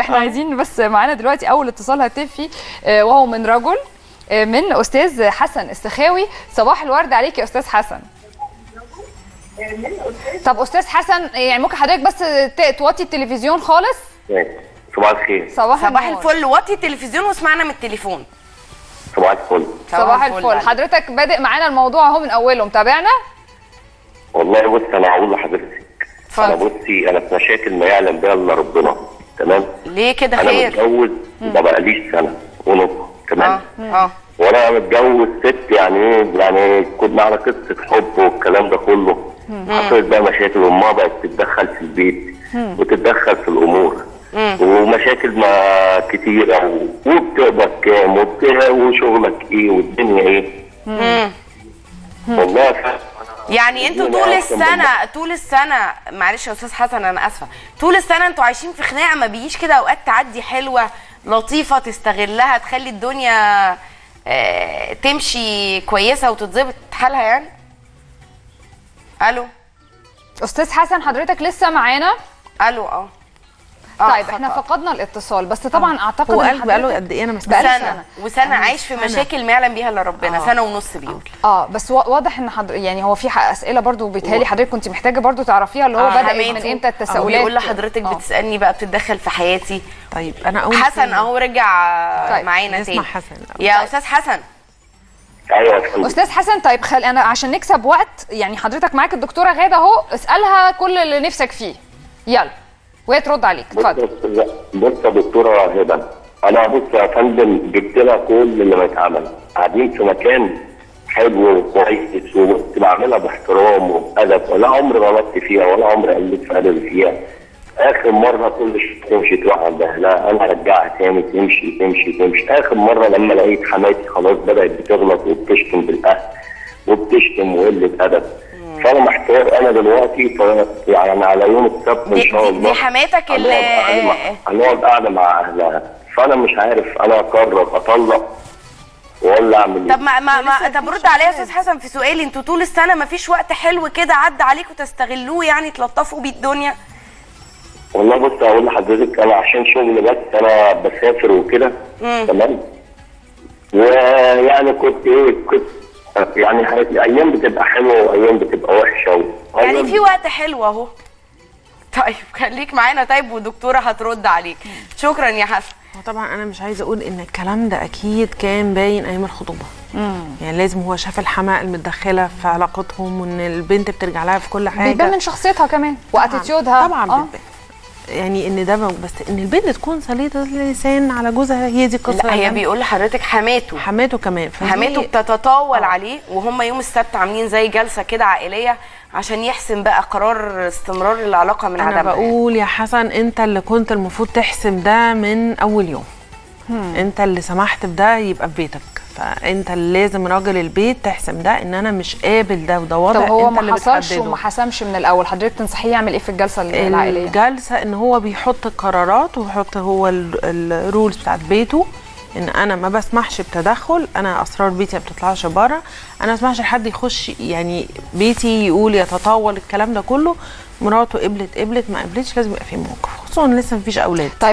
احنا عايزين بس معانا دلوقتي اول اتصال هاتفي آه، وهو من رجل آه، من استاذ حسن السخاوي صباح الورد عليك يا استاذ حسن طب استاذ حسن يعني ممكن حضرتك بس ت- توطي التلفزيون خالص ماشي. صباح الخير صباح صباح النور. الفل وطي التلفزيون واسمعنا من التليفون صباح الفل صباح الفل عليك. حضرتك بادئ معانا الموضوع اهو من اوله متابعنا والله بص انا هقول لحضرتك انا اتفضل بصي انا في مشاكل ما يعلم بها الا ربنا تمام ليه كده انا خير متجوز ما بقاليش سنه ونص تمام اه اه وانا متجوز ست يعني ايه يعني كنا على قصه حب والكلام ده كله حصلت بقى مشاكل وامها بقت تتدخل في البيت وتتدخل في الامور ومشاكل ما كتيرة و- وبتقبض كام وبت- وشغلك ايه والدنيا ايه مم. والله ف- يعني انتوا الدنيا طول أحسن من السنه طول السنه معلش يا استاذ حسن انا اسفه طول السنه انتوا عايشين في خناقه ما بيجيش كده اوقات تعدي حلوه لطيفه تستغلها تخلي الدنيا آه، تمشي كويسه وتتظبط حالها يعني الو استاذ حسن حضرتك لسه معانا الو اه آه، طيب احنا خطأ. فقدنا الاتصال بس طبعا اعتقد هو إن قال بقاله حضرتك- قد ايه انا ما بقاله سمعتش سنه وسنه عايش في مشاكل ما يعلم بيها الا ربنا سنه ونص بيقول اه بس وا- واضح ان حضر... يعني هو في ح- اسئله برضو بيتهيألي حضرتك كنت محتاجه برضو تعرفيها اللي هو آه، بدا من حماته. امتى التساؤلات بيقول لحضرتك آه. بتسالني بقى بتتدخل في حياتي طيب انا اول حسن اهو رجع طيب، معانا نسمع تاني حسن يا استاذ حسن ايوه يا فندم. استاذ حسن طيب خل... انا عشان نكسب وقت يعني حضرتك معاك الدكتوره غاده اهو اسالها كل اللي نفسك فيه يلا وهي ترد عليك بص اتفضل بص يا دكتوره هبه انا بص يا فندم جبت لها كل اللي ما يتعمل قاعدين في مكان حلو وكويس وكنت بعملها باحترام وبادب ولا عمري غلطت فيها ولا عمري قلت في ادبي فيها اخر مره كل شويه تمشي تروح عند اهلها انا ارجعها تاني تمشي تمشي تمشي اخر مره لما لقيت حماتي خلاص بدات بتغلط وبتشتم بالاهل وبتشتم وقله ادب فانا محتار انا دلوقتي ف- يعني على يوم السبت ان دي- شاء دي- الله دي حماتك هنقعد اللي- قاعدة مع- هنقعد قاعده مع اهلها فانا مش عارف انا اقرر اطلق ولا اعمل طب ما ما, ما طب رد عليا يا استاذ حسن في سؤالي انتوا طول السنه ما فيش وقت حلو كده عدى عليكم تستغلوه يعني تلطفوا بيه الدنيا والله بص هقول لحضرتك انا عشان شغل بس انا بسافر وكده تمام ويعني كنت ايه كنت يعني ايام بتبقى حلوه وايام بتبقى وحشه و... يعني في وقت حلو اهو طيب خليك معانا طيب ودكتوره هترد عليك شكرا يا حسن هو طبعا انا مش عايزه اقول ان الكلام ده اكيد كان باين ايام الخطوبه يعني لازم هو شاف الحماقه المتدخله في علاقتهم وان البنت بترجع لها في كل حاجه بيبان من شخصيتها كمان واتيتيودها طبعا آه. بتبان. يعني ان ده موجود. بس ان البنت تكون سليطه اللسان على جوزها هي دي القصه لا هي يعني. بيقول لحضرتك حماته حماته كمان فدي- حماته بتتطاول عليه وهم يوم السبت عاملين زي جلسه كده عائليه عشان يحسم بقى قرار استمرار العلاقه من انا عدمها بقول يا حسن انت اللي كنت المفروض تحسم ده من اول يوم انت اللي سمحت بده يبقى في بيتك فانت اللي لازم راجل البيت تحسم ده ان انا مش قابل ده وده وضع طب هو انت اللي ما حصلش بتحدده. وما حسمش من الاول حضرتك تنصحيه يعمل ايه في الجلسه العائليه الجلسه ان هو بيحط القرارات ويحط هو الرولز بتاعت بيته ان انا ما بسمحش بتدخل انا اسرار بيتي ما بتطلعش بره انا ما بسمحش لحد يخش يعني بيتي يقول يتطاول الكلام ده كله مراته قبلت قبلت ما قبلتش لازم يبقى في موقف خصوصا لسه ما فيش اولاد